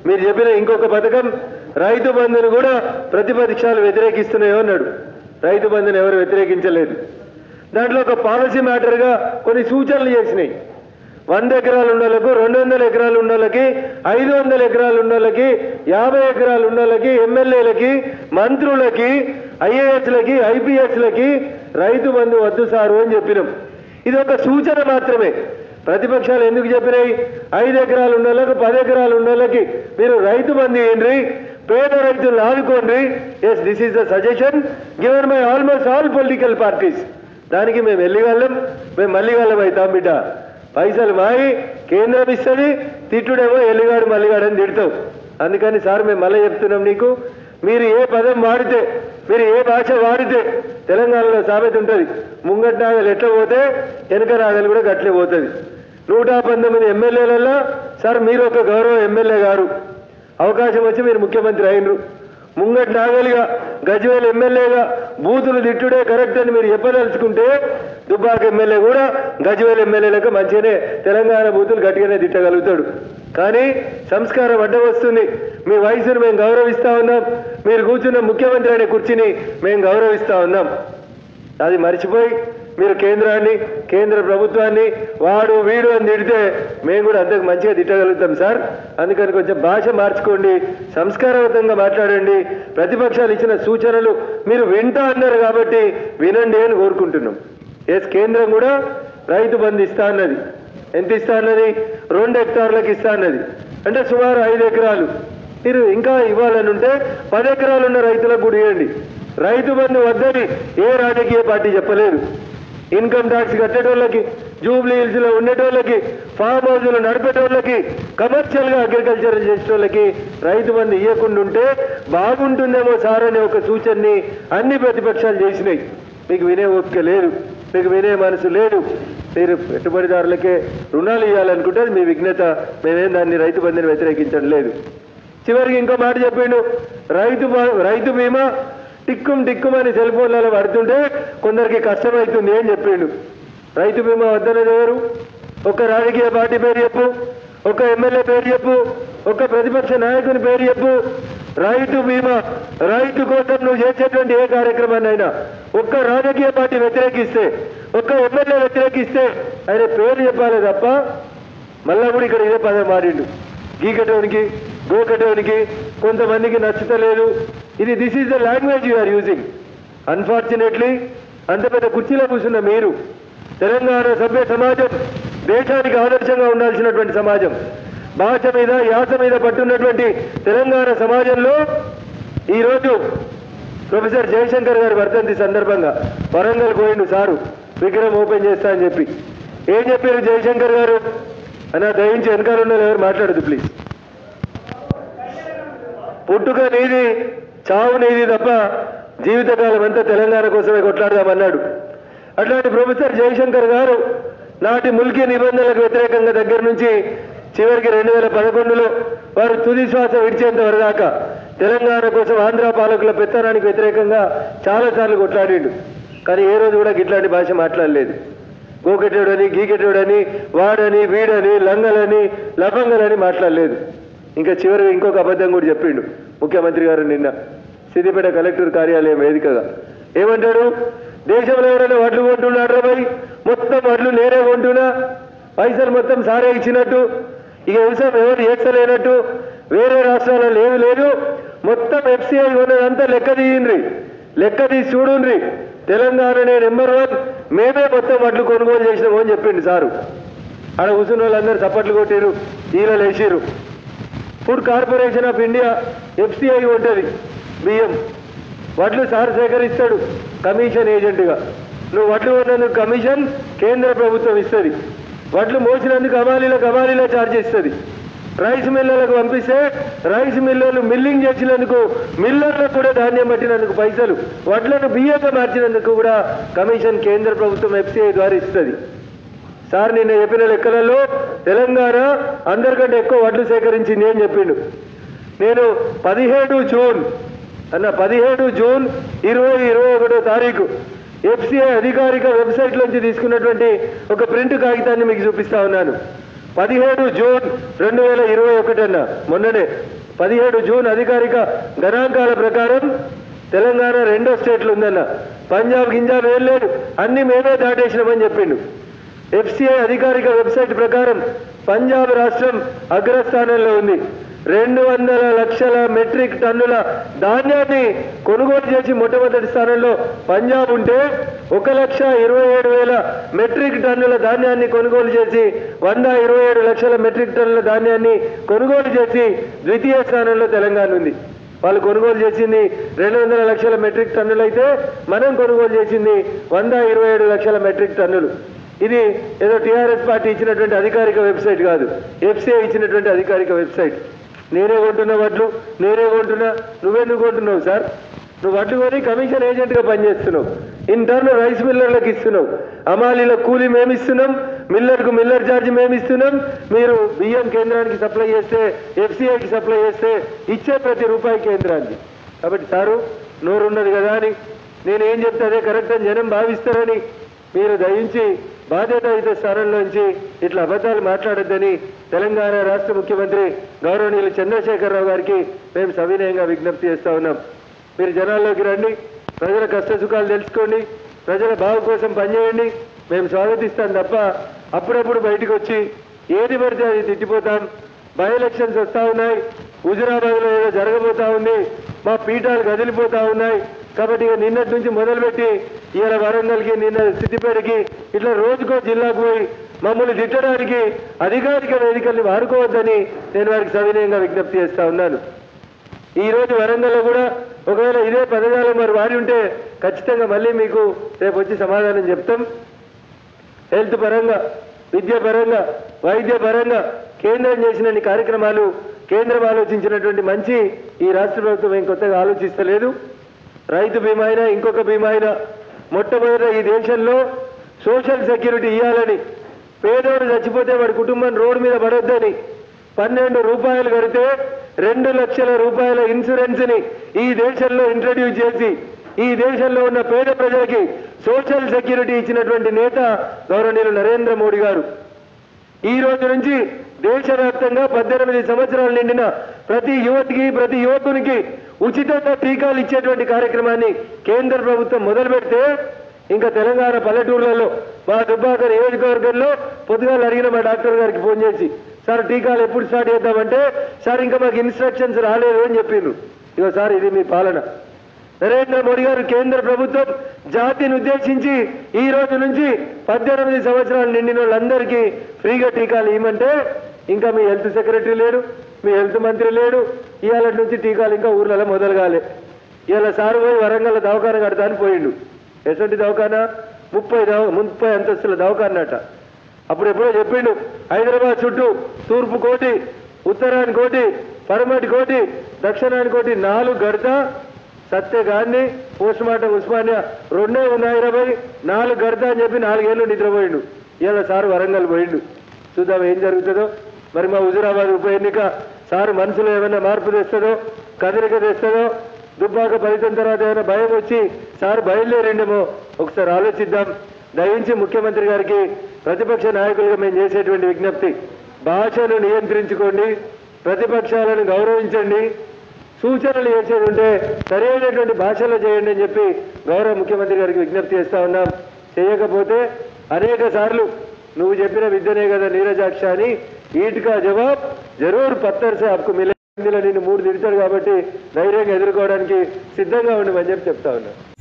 మీరు చెప్పిన ఇంకొక పథకం రైతు బంధును కూడా ప్రతిపక్షాలు వ్యతిరేకిస్తున్నాయో అన్నాడు రైతు బంధుని ఎవరు వ్యతిరేకించలేదు దాంట్లో ఒక పాలసీ మ్యాటర్గా కొన్ని సూచనలు చేసినాయి వంద ఎకరాలు ఉన్న వాళ్ళకు రెండు వందల ఎకరాలు ఉన్న వాళ్ళకి ఐదు వందల ఎకరాలు ఉన్న వాళ్ళకి యాభై ఎకరాలు ఉన్న వాళ్ళకి ఎమ్మెల్యేలకి మంత్రులకి ఐఏఎస్లకి ఐపీఎస్లకి రైతు బంధు వద్దు సారు అని చెప్పినాం ఇది ఒక సూచన మాత్రమే ప్రతిపక్షాలు ఎందుకు చెప్పినాయి ఐదు ఎకరాలు ఉన్న వాళ్ళకి పది ఎకరాలు ఉన్న వాళ్ళకి మీరు రైతు బంధు ఏంటి పేద రైతులను ఆదుకోండి yes this is the suggestion given by almost all political parties దానికి మేము వెళ్ళిగలం మేము మళ్ళీ వాళ్ళం అవుతాం బిడ్డ పైసలు మాయి కేంద్రం ఇస్తుంది తిట్టుడేమో ఎల్లిగాడు మల్లిగాడు అని తిడతావు అందుకని సార్ మేము మళ్ళీ చెప్తున్నాం నీకు మీరు ఏ పదం వాడితే మీరు ఏ భాష వాడితే తెలంగాణలో సామెత ఉంటుంది ముంగటి నాగలు ఎట్లా పోతే వెనక నాగలు కూడా గట్లే పోతుంది నూట పంతొమ్మిది ఎమ్మెల్యేలలో సార్ మీరు ఒక గౌరవ ఎమ్మెల్యే గారు అవకాశం వచ్చి మీరు ముఖ్యమంత్రి అయినరు ముంగటి నాగలిగా గజ్వేల్ ఎమ్మెల్యేగా బూతులు తిట్టుడే కరెక్ట్ అని మీరు చెప్పదలుచుకుంటే దుబ్బాక ఎమ్మెల్యే కూడా గజ్వేల్ ఎమ్మెల్యేలకు మంచిగానే తెలంగాణ బూతులు గట్టిగానే తిట్టగలుగుతాడు కానీ సంస్కారం అడ్డం వస్తుంది మీ వయసును మేము గౌరవిస్తా ఉన్నాం మీరు కూర్చున్న ముఖ్యమంత్రి అనే కుర్చీని మేము గౌరవిస్తా ఉన్నాం అది మర్చిపోయి మీరు కేంద్రాన్ని కేంద్ర ప్రభుత్వాన్ని వాడు వీడు అని తిడితే మేము కూడా అంతకు మంచిగా తిట్టగలుగుతాం సార్ అందుకని కొంచెం భాష మార్చుకోండి సంస్కారవంతంగా మాట్లాడండి ప్రతిపక్షాలు ఇచ్చిన సూచనలు మీరు వింటా అన్నారు కాబట్టి వినండి అని కోరుకుంటున్నాం ఎస్ కేంద్రం కూడా రైతు బంధు ఇస్తా అన్నది ఎంత ఇస్తా అన్నది రెండు హెక్టార్లకు ఇస్తా అన్నది అంటే సుమారు ఐదు ఎకరాలు మీరు ఇంకా ఇవ్వాలని ఉంటే పది ఎకరాలు ఉన్న రైతులకు కూడా ఇవ్వండి రైతు బంధు వద్దని ఏ రాజకీయ పార్టీ చెప్పలేదు ఇన్కమ్ ట్యాక్స్ కట్టేటోళ్ళకి జూబ్లీ హిల్స్ లో ఉండేటోళ్ళకి ఫామ్ హౌస్లు నడిపేటోళ్ళకి కమర్షియల్ గా అగ్రికల్చర్ చేసేటోళ్ళకి రైతు బంధు ఇవ్వకుండా ఉంటే బాగుంటుందేమో సార్ అనే ఒక సూచనని అన్ని ప్రతిపక్షాలు చేసినాయి మీకు వినే ఓపిక లేదు మీకు వినే మనసు లేదు మీరు పెట్టుబడిదారులకే రుణాలు ఇవ్వాలనుకుంటే అది మీ విఘ్నత మేమేం దాన్ని రైతు బంధుని వ్యతిరేకించడం లేదు చివరికి ఇంకో మాట చెప్పిండు రైతు బ- రైతు బీమా టిక్కుం టిక్కుం అని సెల్ ఫోన్లలో పడుతుంటే కొందరికి కష్టమవుతుంది అని చెప్పిండు రైతు బీమా వద్దనేది ఎవరు ఒక రాజకీయ పార్టీ పేరు చెప్పు ఒక ఎమ్మెల్యే పేరు చెప్పు ఒక ప్రతిపక్ష నాయకుని పేరు చెప్పు రైతు బీమా రైతు కోసం నువ్వు చేసేటువంటి ఏ కార్యక్రమాన్ని అయినా ఒక్క రాజకీయ పార్టీ వ్యతిరేకిస్తే ఒక్క ఎమ్మెల్యే వ్యతిరేకిస్తే ఆయన పేరు చెప్పాలి తప్ప మళ్ళా కూడా ఇక్కడ ఇదే పదం మారిండు గీకటోనికి గోకటోనికి కొంతమందికి నచ్చుతలేదు ఇది this is the language you are using unfortunately అంత పెద్ద కుర్చీలో కూర్చున్న మీరు తెలంగాణ సభ్య సమాజం దేశానికి ఆదర్శంగా ఉండాల్సినటువంటి సమాజం భాష మీద యాస మీద పట్టున్నటువంటి తెలంగాణ సమాజంలో ఈరోజు ప్రొఫెసర్ జయశంకర్ గారి వర్ధంతి సందర్భంగా వరంగల్ పోయిండు సారు విగ్రహం ఓపెన్ చేస్తా అని చెప్పి ఏం చెప్పారు జయశంకర్ గారు అన్న దయించి వెనకాల ఉన్న ఎవరు మాట్లాడదు ప్లీజ్ పుట్టుక నీది చావు నీది తప్ప జీవితకాలం అంతా తెలంగాణ కోసమే కొట్లాడదామన్నాడు అట్లాంటి ప్రొఫెసర్ జయశంకర్ గారు నాటి ముల్కీ నిబంధనలకు వ్యతిరేకంగా దగ్గర నుంచి చివరికి రెండు వేల పదకొండులో వారు తుది శ్వాస విడిచేంత వరదాకా తెలంగాణ కోసం ఆంధ్ర పాలకుల పెత్తనానికి వ్యతిరేకంగా చాలాసార్లు కొట్లాడిండు కానీ ఏ రోజు కూడా ఇట్లాంటి భాష మాట్లాడలేదు గోకెటోడని గీకెటోడని వాడని వీడని లంగలని లఫంగలని మాట్లాడలేదు ఇంకా చివరికి ఇంకొక అబద్ధం కూడా చెప్పిండు ముఖ్యమంత్రి గారు నిన్న సిద్దిపేట కలెక్టర్ కార్యాలయం వేదికగా ఏమంటాడు దేశంలో ఎవరైనా వడ్లు కొంటున్నాడు పోయి మొత్తం వడ్లు నేనే కొంటున్నా పైసలు మొత్తం సారే ఇచ్చినట్టు ఇక వ్యవసాయం ఎవరు చేస్తలేనట్టు వేరే రాష్ట్రాలలో ఏమి లేదు మొత్తం ఎఫ్సిఐ ఉన్నదంతా లెక్క తీయండ్రి లెక్క తీసి చూడుండ్రి తెలంగాణనే నెంబర్ వన్ మేమే మొత్తం వడ్లు కొనుగోలు చేసినాము అని చెప్పిండు సారు ఆడ కూర్చున్న వాళ్ళందరూ చప్పట్లు కొట్టిరు ఈలలు వేసిరు food corporation of India FCI ఉంటుంది బియ్యం వడ్లు సార్ సేకరిస్తాడు కమిషన్ ఏజెంట్గా నువ్వు వడ్లు కొన్నందుకు కమిషన్ కేంద్ర ప్రభుత్వం ఇస్తుంది వడ్లు మోసినందుకు అమాలీలో కమాలీలో ఛార్జ్ ఇస్తుంది రైస్ మిల్లర్లకు పంపిస్తే రైస్ మిల్లర్లు మిల్లింగ్ చేసినందుకు మిల్లర్లకు కూడా ధాన్యం పట్టినందుకు పైసలు వడ్లను బియ్యంగా మార్చినందుకు కూడా కమిషన్ కేంద్ర ప్రభుత్వం ఎఫ్సిఐ ద్వారా ఇస్తుంది సార్ నిన్న చెప్పిన లెక్కలలో తెలంగాణ అందరికంటే ఎక్కువ వడ్లు సేకరించింది అని చెప్పిండు నేను పదిహేడు జూన్ అన్న పదిహేడు జూన్ ఇరవై ఇరవై ఒకటో తారీఖు ఎఫ్సిఐ అధికారిక వెబ్సైట్ నుంచి తీసుకున్నటువంటి ఒక ప్రింట్ కాగితాన్ని మీకు చూపిస్తా ఉన్నాను పదిహేడు జూన్ రెండు వేల ఇరవై ఒకటి అన్న మొన్ననే పదిహేడు జూన్ అధికారిక గణాంకాల ప్రకారం తెలంగాణ రెండో స్టేట్లు ఉందన్న పంజాబ్ గింజాబ్ ఏం లేదు అన్ని మేమే దాటేసినామని చెప్పిండు ఎఫ్సిఐ అధికారిక వెబ్సైట్ ప్రకారం పంజాబ్ రాష్ట్రం అగ్రస్థానంలో ఉంది రెండు వందల లక్షల మెట్రిక్ టన్నుల ధాన్యాన్ని కొనుగోలు చేసి మొట్టమొదటి స్థానంలో పంజాబ్ ఉంటే ఒక లక్ష ఇరవై ఏడు వేల మెట్రిక్ టన్నుల ధాన్యాన్ని కొనుగోలు చేసి వంద ఇరవై ఏడు లక్షల మెట్రిక్ టన్నుల ధాన్యాన్ని కొనుగోలు చేసి ద్వితీయ స్థానంలో తెలంగాణ ఉంది వాళ్ళు కొనుగోలు చేసింది రెండు వందల లక్షల మెట్రిక్ టన్నులు అయితే మనం కొనుగోలు చేసింది వంద ఇరవై ఏడు లక్షల మెట్రిక్ టన్నులు ఇది ఏదో టీఆర్ఎస్ పార్టీ ఇచ్చినటువంటి అధికారిక వెబ్సైట్ కాదు ఎఫ్సిఐ ఇచ్చినటువంటి అధికారిక వెబ్సైట్ నేనే కొంటున్నా వడ్లు నేనే కొంటున్నా నువ్వెందుకు కొంటున్నావు సార్ నువ్వు వడ్లు కొని కమిషన్ ఏజెంట్గా పనిచేస్తున్నావు ఇన్ టర్న్ రైస్ మిల్లర్లకు ఇస్తున్నావు అమాలీల కూలీ మేము ఇస్తున్నాం మిల్లర్కు మిల్లర్ ఛార్జ్ మేము ఇస్తున్నాం మీరు బియ్యం కేంద్రానికి సప్లై చేస్తే ఎఫ్సిఐకి సప్లై చేస్తే ఇచ్చే ప్రతి రూపాయి కేంద్రానికి కాబట్టి సారు నోరున్నది కదా అని నేను ఏం చెప్తే అదే కరెక్ట్ అని జనం భావిస్తారని మీరు దయించి బాధ్యతాయుత స్థానంలోంచి ఇట్లా అబద్ధాలు మాట్లాడొద్దని తెలంగాణ రాష్ట్ర ముఖ్యమంత్రి గౌరవనీయులు చంద్రశేఖరరావు గారికి మేము సవినయంగా విజ్ఞప్తి చేస్తా ఉన్నాం మీరు జనాల్లోకి రండి ప్రజల కష్ట సుఖాలు తెలుసుకోండి ప్రజల బాగు కోసం పనిచేయండి మేము స్వాగతిస్తాం తప్ప అప్పుడప్పుడు బయటకు వచ్చి ఏది పడితే అది తిట్టిపోతాం బై ఎలక్షన్స్ వస్తా ఉన్నాయి హుజురాబాద్లో ఏదో జరగబోతా ఉంది మా పీఠాలు కదిలిపోతా ఉన్నాయి కాబట్టి ఇక నిన్నటి నుంచి మొదలుపెట్టి ఇవాళ వరంగల్కి నిన్న సిద్దిపేటకి ఇట్లా రోజుకో జిల్లాకు పోయి మమ్మల్ని తిట్టడానికి అధికారిక వేదికల్ని వాడుకోవద్దని నేను వారికి సవినయంగా విజ్ఞప్తి చేస్తా ఉన్నాను ఈ రోజు వరంగల్లో కూడా ఒకవేళ ఇదే పదజాలం మరి వాడి ఉంటే ఖచ్చితంగా మళ్ళీ మీకు రేపు వచ్చి సమాధానం చెప్తాం హెల్త్ పరంగా విద్య పరంగా వైద్య పరంగా కేంద్రం చేసిన కార్యక్రమాలు కేంద్రం ఆలోచించినటువంటి మంచి ఈ రాష్ట్ర ప్రభుత్వం ఏం కొత్తగా ఆలోచిస్తలేదు రైతు బీమా అయినా ఇంకొక బీమా అయినా మొట్టమొదట ఈ దేశంలో సోషల్ సెక్యూరిటీ ఇవ్వాలని పేదోడు చచ్చిపోతే వాడి కుటుంబం రోడ్డు మీద పడొద్దని పన్నెండు రూపాయలు కడితే రెండు లక్షల రూపాయల ఇన్సూరెన్స్ ని ఈ దేశంలో ఇంట్రడ్యూస్ చేసి ఈ దేశంలో ఉన్న పేద ప్రజలకి సోషల్ సెక్యూరిటీ ఇచ్చినటువంటి నేత గౌరవనీయులు నరేంద్ర మోడీ గారు ఈ రోజు నుంచి దేశవ్యాప్తంగా పద్దెనిమిది సంవత్సరాలు నిండిన ప్రతి యువతికి ప్రతి యువకునికి ఉచితంగా టీకాలు ఇచ్చేటువంటి కార్యక్రమాన్ని కేంద్ర ప్రభుత్వం మొదలు పెడితే ఇంకా తెలంగాణ పల్లెటూర్లలో మా దుబ్బాక నియోజకవర్గంలో పొద్దుగాలు అడిగిన మా డాక్టర్ గారికి ఫోన్ చేసి సార్ టీకాలు ఎప్పుడు స్టార్ట్ చేద్దామంటే సార్ ఇంకా మాకు ఇన్స్ట్రక్షన్స్ రాలేదు అని చెప్పిండ్రు ఇగో సార్ ఇది మీ పాలన నరేంద్ర మోడీ గారు కేంద్ర ప్రభుత్వం జాతిని ఉద్దేశించి ఈ రోజు నుంచి పద్దెనిమిది సంవత్సరాలు నిండిన వాళ్ళందరికీ ఫ్రీగా టీకాలు ఇవ్వమంటే ఇంకా మీ హెల్త్ సెక్రటరీ లేడు మీ హెల్త్ మంత్రి లేడు ఇవాళ నుంచి టీకాలు ఇంకా ఊర్లలో మొదలు కాలే ఇవాళ సారు పోయి వరంగల్ దవాఖాన కడతా అని పోయిండు ఎటువంటి దవాఖానా ముప్పై దవ ముప్పై అంతస్తుల దవాఖానట అప్పుడు ఎప్పుడో చెప్పిండు హైదరాబాద్ చుట్టూ తూర్పు కోటి ఉత్తరాని కోటి పరమటి కోటి దక్షిణాని కోటి నాలుగు గడతా సత్య గాంధీ పోస్ట్ మార్టం ఉస్మానియా రెండే ఉన్నాయి ఇరవై నాలుగు గడతా అని చెప్పి నాలుగేళ్ళు నిద్రపోయిండు ఇవాళ సార్ వరంగల్ పోయిండు చూద్దాం ఏం జరుగుతుందో మరి మా హుజురాబాద్ ఉప ఎన్నిక సార్ మనసులో ఏమైనా మార్పు తెస్తుందో కదలిక తెస్తుందో దుబ్బాక ఫలితం తర్వాత ఏమైనా భయం వచ్చి సార్ బయలుదేరిండేమో ఒకసారి ఆలోచిద్దాం దయించి ముఖ్యమంత్రి గారికి ప్రతిపక్ష నాయకులుగా మేము చేసేటువంటి విజ్ఞప్తి భాషను నియంత్రించుకోండి ప్రతిపక్షాలను గౌరవించండి సూచనలు చేసేది ఉంటే సరైనటువంటి భాషలో చేయండి అని చెప్పి గౌరవ ముఖ్యమంత్రి గారికి విజ్ఞప్తి చేస్తా ఉన్నాం చేయకపోతే అనేక సార్లు నువ్వు చెప్పిన విద్యనే కదా నీరజాక్ష అని ఈట్కా జవాబ్ జరూర్ పత్తర్ సే ఆప్కు మిలే ఇందులో నిన్ను మూడు తిడతాడు కాబట్టి ధైర్యంగా ఎదుర్కోవడానికి సిద్ధంగా ఉండమని చెప్పి చెప్తా ఉన్నా